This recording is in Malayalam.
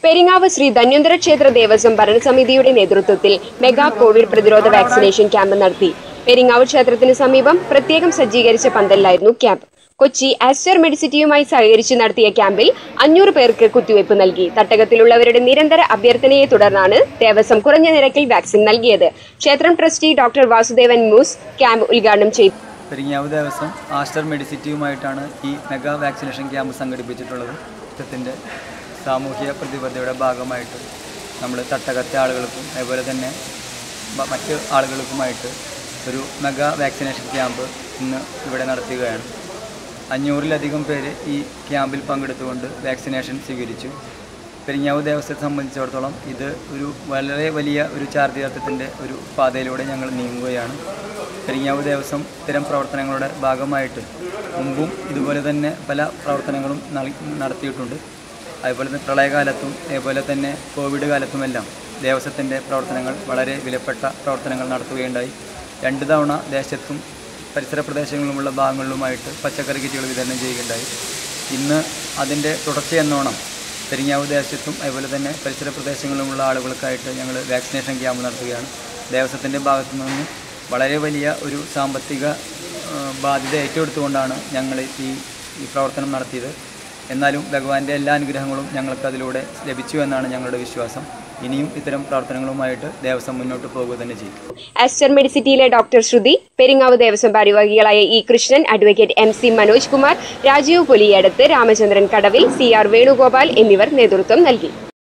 പെരിങ്ങാവ് ശ്രീ ധന്വന്തര ക്ഷേത്ര ദേവസ്വം ഭരണസമിതിയുടെ നേതൃത്വത്തിൽ മെഗാ കോവിഡ് പ്രതിരോധ വാക്സിനേഷൻ ക്യാമ്പ് നടത്തി പെരിങ്ങാവ് ക്ഷേത്രത്തിന് സമീപം പ്രത്യേകം സജ്ജീകരിച്ച പന്തലിലായിരുന്നു ക്യാമ്പ് കൊച്ചി ആസ്റ്റർ മെഡിസിറ്റിയുമായി സഹകരിച്ച് നടത്തിയ ക്യാമ്പിൽ അഞ്ഞൂറ് പേർക്ക് കുത്തിവയ്പ് നൽകി തട്ടകത്തിലുള്ളവരുടെ നിരന്തര അഭ്യർത്ഥനയെ തുടർന്നാണ് ദേവസ്വം കുറഞ്ഞ നിരക്കിൽ വാക്സിൻ നൽകിയത് ക്ഷേത്രം trustee doctor Vasudevan Moos camp ഉദ്ഘാടനം ചെയ്തു പെരിങ്ങാവ് ദേവസ്വം ആസ്റ്റർ മെഡിസിറ്റിയുമായിട്ടാണ് ഈ മെഗാ വാക്സിനേഷൻ ക്യാമ്പ് സംഘടിപ്പിച്ചിട്ടുള്ളത് ക്ഷേത്രത്തിൻ്റെ സാമൂഹ്യ പ്രതിബദ്ധതയുടെ ഭാഗമായിട്ട് നമ്മൾ തട്ടകത്തെ ആളുകൾക്കും അതുപോലെ തന്നെ മ- മറ്റ് ആളുകൾക്കുമായിട്ട് ഒരു മെഗാ വാക്സിനേഷൻ ക്യാമ്പ് ഇന്ന് ഇവിടെ നടത്തുകയാണ് അഞ്ഞൂറിലധികം പേര് ഈ ക്യാമ്പിൽ പങ്കെടുത്തുകൊണ്ട് വാക്സിനേഷൻ സ്വീകരിച്ചു പെരിങ്ങാവ് ദേവസ്വത്തെ സംബന്ധിച്ചിടത്തോളം ഇത് ഒരു വളരെ വലിയ ഒരു ചാർജീർത്ഥത്തിൻ്റെ ഒരു പാതയിലൂടെ ഞങ്ങൾ നീങ്ങുകയാണ് പെരിങ്ങാവ് ദേവസ്വം ഇത്തരം പ്രവർത്തനങ്ങളുടെ ഭാഗമായിട്ട് മുമ്പും ഇതുപോലെ തന്നെ പല പ്രവർത്തനങ്ങളും നൽ- നടത്തിയിട്ടുണ്ട് അതുപോലെ തന്നെ പ്രളയകാലത്തും അതുപോലെ തന്നെ കോവിഡ് കാലത്തുമെല്ലാം ദേവസ്വത്തിൻ്റെ പ്രവർത്തനങ്ങൾ വളരെ വിലപ്പെട്ട പ്രവർത്തനങ്ങൾ നടത്തുകയുണ്ടായി രണ്ട് തവണ ദേശത്തും പരിസര പ്രദേശങ്ങളിലുമുള്ള ഭാഗങ്ങളിലുമായിട്ട് പച്ചക്കറി കിറ്റുകൾ വിതരണം ചെയ്യുകയുണ്ടായി ഇന്ന് അതിൻ്റെ തുടർച്ചയെന്നോണം പെരിങ്ങാവ് ദേശത്തും അതുപോലെ തന്നെ പരിസര പ്രദേശങ്ങളിലുമുള്ള ആളുകൾക്കായിട്ട് ഞങ്ങൾ വാക്സിനേഷൻ ക്യാമ്പ് നടത്തുകയാണ് ദേവസ്വത്തിൻ്റെ ഭാഗത്തു നിന്ന് വളരെ വലിയ ഒരു സാമ്പത്തിക ആ, ബാധ്യത ഏറ്റെടുത്തുകൊണ്ടാണ് ഞങ്ങൾ ഈ ഈ പ്രവർത്തനം നടത്തിയത് എന്നാലും ഭഗവാന്റെ എല്ലാ അനുഗ്രഹങ്ങളും ഞങ്ങൾക്ക് അതിലൂടെ ലഭിച്ചു എന്നാണ് ഞങ്ങളുടെ വിശ്വാസം ഇനിയും ഇത്തരം പ്രവർത്തനങ്ങളുമായിട്ട് ദേവസ്വം മുന്നോട്ട് പോകുക തന്നെ ചെയ്യും ആസ്റ്റർ മെഡിസിറ്റിയിലെ ഡോക്ടർ ശ്രുതി പെരിങ്ങാവ് ദേവസ്വം ഭാരവാഹികളായ E Krishnan advocate M C Manoj Kumar Rajeev Puliyadath Ramachandran Kadavil C R Venugopal എന്നിവർ നേതൃത്വം നൽകി